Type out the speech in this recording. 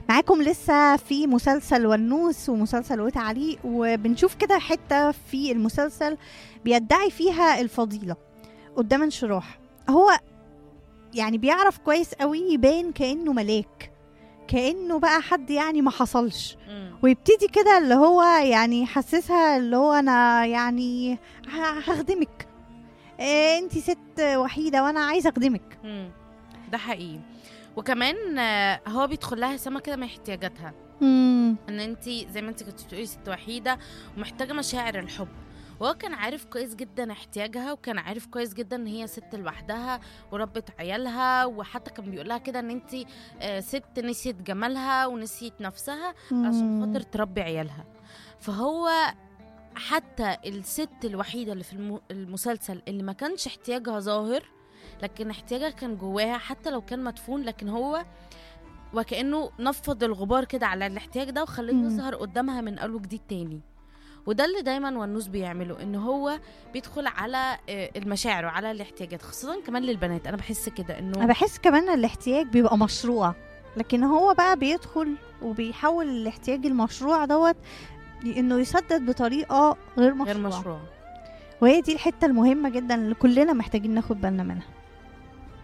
معاكم لسه في مسلسل ونوس ومسلسل وتعليق وبنشوف كده حتة في المسلسل بيدعي فيها الفضيلة قدام انشراح هو يعني بيعرف كويس قوي يبان كأنه ملاك كأنه بقى حد يعني ما حصلش مم. ويبتدي كده اللي هو يعني يحسسها اللي هو انا يعني ه- هخدمك إيه انتي ست وحيده وانا عايزه اخدمك مم. ده حقيقي وكمان آه، هو بيدخل لها سما كده من احتياجاتها مم. ان انت زي ما انت كنت بتقولي ست وحيده ومحتاجه مشاعر الحب وهو كان عارف كويس جدا احتياجها وكان عارف كويس جدا ان هي ست لوحدها وربت عيالها وحتى كان بيقول لها كده ان انت آه، ست نسيت جمالها ونسيت نفسها عشان خاطر تربي عيالها فهو حتى الست الوحيده اللي في الم- المسلسل اللي ما كانش احتياجها ظاهر لكن احتياجها كان جواها حتى لو كان مدفون لكن هو وكانه نفض الغبار كده على الاحتياج ده وخليه مم. يظهر قدامها من اول وجديد تاني وده اللي دايما ونوس بيعمله ان هو بيدخل على آه، المشاعر وعلى الاحتياجات خاصه كمان للبنات انا بحس كده انا انه بحس كمان الاحتياج بيبقى مشروع لكن هو بقى بيدخل وبيحول الاحتياج المشروع دوت انه يسدد بطريقه غير مشروعه غير مشروع وهي دي الحته المهمه جدا اللي كلنا محتاجين ناخد بالنا منها